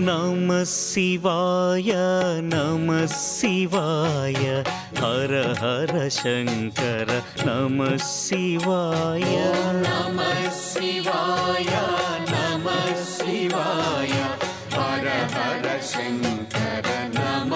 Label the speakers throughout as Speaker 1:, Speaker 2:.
Speaker 1: నమ శివాయ నమ శివాయ హర హర శంకర నమ శివాయ నమ శివాయ నమ శివాయ హర హర శంకర నమ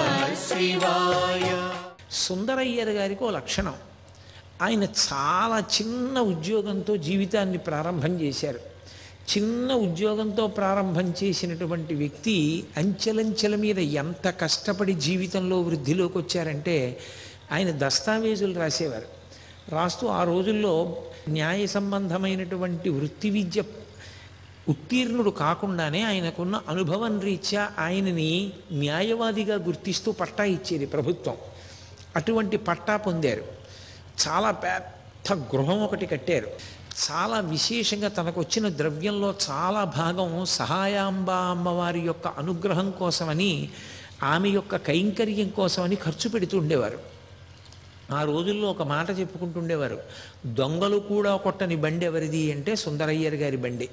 Speaker 1: శివాయ
Speaker 2: సుందరయ్యర్ గారికి ఓ లక్షణం ఆయన చాలా చిన్న ఉద్యోగంతో జీవితాన్ని ప్రారంభం చేశారు చిన్న ఉద్యోగంతో ప్రారంభం చేసినటువంటి వ్యక్తి అంచెలంచెల మీద ఎంత కష్టపడి జీవితంలో వృద్ధిలోకి వచ్చారంటే ఆయన దస్తావేజులు రాసేవారు రాస్తూ ఆ రోజుల్లో న్యాయ సంబంధమైనటువంటి వృత్తి విద్య ఉత్తీర్ణుడు కాకుండానే ఆయనకున్న అనుభవం రీత్యా ఆయనని న్యాయవాదిగా గుర్తిస్తూ పట్టా ఇచ్చేది ప్రభుత్వం అటువంటి పట్టా పొందారు చాలా పెద్ద గృహం ఒకటి కట్టారు చాలా విశేషంగా తనకు వచ్చిన ద్రవ్యంలో చాలా భాగం సహాయాంబ అమ్మవారి యొక్క అనుగ్రహం కోసమని ఆమె యొక్క కైంకర్యం కోసమని ఖర్చు పెడుతూ ఉండేవారు ఆ రోజుల్లో ఒక మాట చెప్పుకుంటుండేవారు దొంగలు కూడా కొట్టని బండి ఎవరిది అంటే సుందరయ్యర్ గారి బండి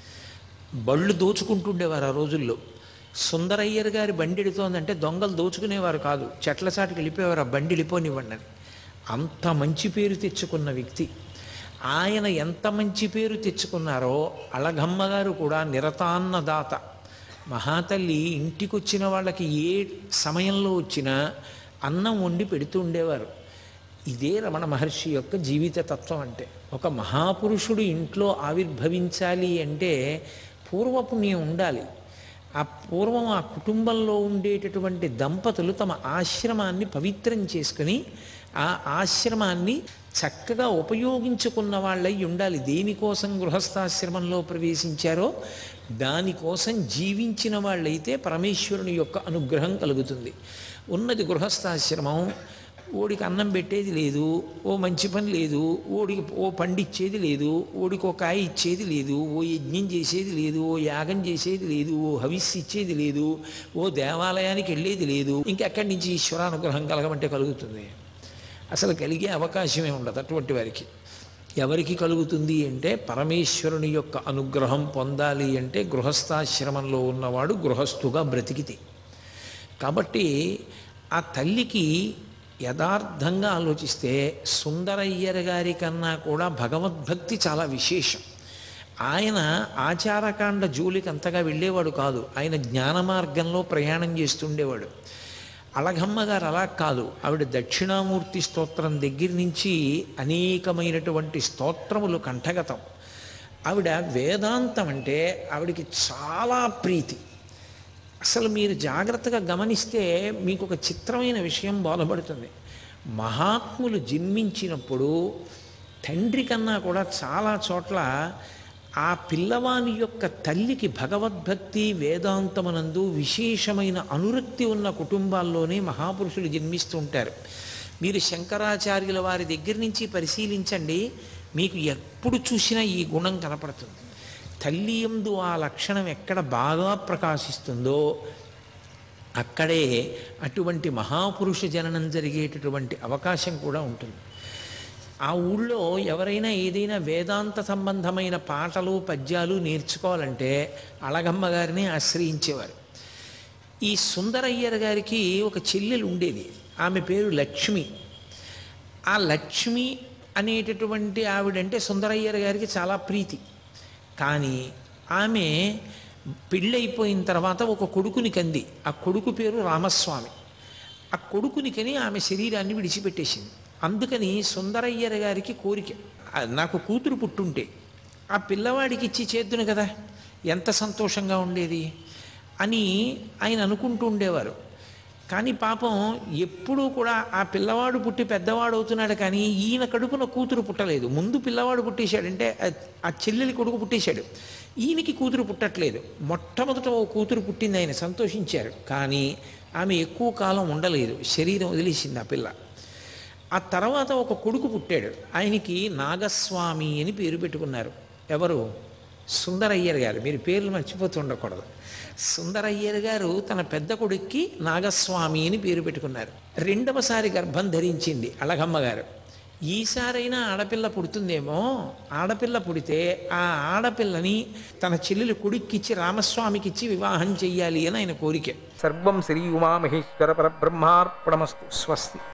Speaker 2: బళ్ళు దోచుకుంటుండేవారు ఆ రోజుల్లో సుందరయ్యర్ గారి బండి ఎడుతోందంటే దొంగలు దోచుకునేవారు కాదు చెట్ల చాటుకి వెళ్ళిపోయేవారు ఆ బండి వెళ్ళిపోనివ్వండి అని అంత మంచి పేరు తెచ్చుకున్న వ్యక్తి ఆయన ఎంత మంచి పేరు తెచ్చుకున్నారో అళగమ్మ గారు కూడా నిరతాన్నదాత మహాతల్లి ఇంటికి వచ్చిన వాళ్ళకి ఏ సమయంలో వచ్చినా అన్నం వండి పెడుతూ ఉండేవారు ఇదే రమణ మహర్షి యొక్క జీవిత తత్వం అంటే ఒక మహాపురుషుడు ఇంట్లో ఆవిర్భవించాలి అంటే పూర్వపుణ్యం ఉండాలి ఆ పూర్వం ఆ కుటుంబంలో ఉండేటటువంటి దంపతులు తమ ఆశ్రమాన్ని పవిత్రం చేసుకుని ఆ ఆశ్రమాన్ని చక్కగా ఉపయోగించుకున్న వాళ్ళై ఉండాలి దేనికోసం గృహస్థాశ్రమంలో ప్రవేశించారో దానికోసం జీవించిన వాళ్ళైతే పరమేశ్వరుని యొక్క అనుగ్రహం కలుగుతుంది ఉన్నది గృహస్థాశ్రమం ఓడికి అన్నం పెట్టేది లేదు ఓ మంచి పని లేదు ఓడికి ఓ పండిచ్చేది లేదు ఓడికి ఒక కాయ ఇచ్చేది లేదు ఓ యజ్ఞం చేసేది లేదు ఓ యాగం చేసేది లేదు ఓ హవిస్సు ఇచ్చేది లేదు ఓ దేవాలయానికి వెళ్ళేది లేదు ఇంకెక్కడి నుంచి ఈశ్వరానుగ్రహం కలగమంటే కలుగుతుంది అసలు కలిగే అవకాశమే ఉండదు అటువంటి వారికి ఎవరికి కలుగుతుంది అంటే పరమేశ్వరుని యొక్క అనుగ్రహం పొందాలి అంటే గృహస్థాశ్రమంలో ఉన్నవాడు గృహస్థుగా బ్రతికితే కాబట్టి ఆ తల్లికి యథార్థంగా ఆలోచిస్తే సుందరయ్యర్ గారి కన్నా కూడా భగవద్భక్తి చాలా విశేషం ఆయన ఆచారకాండ జోలికి అంతగా వెళ్ళేవాడు కాదు ఆయన జ్ఞాన మార్గంలో ప్రయాణం చేస్తుండేవాడు అళగమ్మ గారు అలా కాదు ఆవిడ దక్షిణామూర్తి స్తోత్రం దగ్గర నుంచి అనేకమైనటువంటి స్తోత్రములు కంఠగతం ఆవిడ వేదాంతం అంటే ఆవిడికి చాలా ప్రీతి అసలు మీరు జాగ్రత్తగా గమనిస్తే మీకు ఒక చిత్రమైన విషయం బోధపడుతుంది మహాత్ములు జన్మించినప్పుడు తండ్రి కన్నా కూడా చాలా చోట్ల ఆ పిల్లవాని యొక్క తల్లికి భగవద్భక్తి వేదాంతమునందు విశేషమైన అనురక్తి ఉన్న కుటుంబాల్లోనే మహాపురుషులు జన్మిస్తూ ఉంటారు మీరు శంకరాచార్యుల వారి దగ్గర నుంచి పరిశీలించండి మీకు ఎప్పుడు చూసినా ఈ గుణం కనపడుతుంది తల్లి యందు ఆ లక్షణం ఎక్కడ బాగా ప్రకాశిస్తుందో అక్కడే అటువంటి మహాపురుష జననం జరిగేటటువంటి అవకాశం కూడా ఉంటుంది ఆ ఊళ్ళో ఎవరైనా ఏదైనా వేదాంత సంబంధమైన పాటలు పద్యాలు నేర్చుకోవాలంటే అళగమ్మ గారిని ఆశ్రయించేవారు ఈ సుందరయ్యర్ గారికి ఒక చెల్లెలు ఉండేది ఆమె పేరు లక్ష్మి ఆ లక్ష్మి అనేటటువంటి ఆవిడంటే సుందరయ్యర్ గారికి చాలా ప్రీతి కానీ ఆమె పెళ్ళైపోయిన తర్వాత ఒక కొడుకుని కంది ఆ కొడుకు పేరు రామస్వామి ఆ కొడుకుని కని ఆమె శరీరాన్ని విడిచిపెట్టేసింది అందుకని సుందరయ్యర్ గారికి కోరిక "ఆ, నాకు కూతురు పుట్టుంటే ఆ పిల్లవాడికి ఇచ్చి చేద్దును కదా ఎంత సంతోషంగా ఉండేది అని ఆయన అనుకుంటూ ఉండేవారు కానీ పాపం ఎప్పుడూ కూడా ఆ పిల్లవాడు పుట్టి పెద్దవాడు అవుతున్నాడు కానీ ఈయన కడుపున కూతురు పుట్టలేదు ముందు పిల్లవాడు పుట్టేశాడంటే ఆ- ఆ చెల్లెలి కొడుకు పుట్టేశాడు ఈయనకి కూతురు పుట్టట్లేదు మొట్టమొదట ఓ కూతురు పుట్టింది ఆయన సంతోషించారు కానీ ఆమె ఎక్కువ కాలం ఉండలేదు శరీరం వదిలేసింది ఆ పిల్ల ఆ తర్వాత ఒక కొడుకు పుట్టాడు ఆయనకి నాగస్వామి అని పేరు పెట్టుకున్నారు ఎవరు సుందరయ్యర్ గారు మీరు పేర్లు మర్చిపోతూ ఉండకూడదు సుందరయ్యర్ గారు తన పెద్ద కొడుక్కి నాగస్వామి అని పేరు పెట్టుకున్నారు రెండవసారి గర్భం ధరించింది అళగమ్మ గారు ఈసారైనా ఆడపిల్ల పుడుతుందేమో ఆడపిల్ల పుడితే ఆ ఆడపిల్లని తన చెల్లెలు కొడుక్కిచ్చి రామస్వామికిచ్చి వివాహం చెయ్యాలి అని ఆయన కోరిక
Speaker 3: సర్వం శ్రీ ఉమామహేశ్వర పరబ్రహ్మార్పణమస్తు స్వస్తి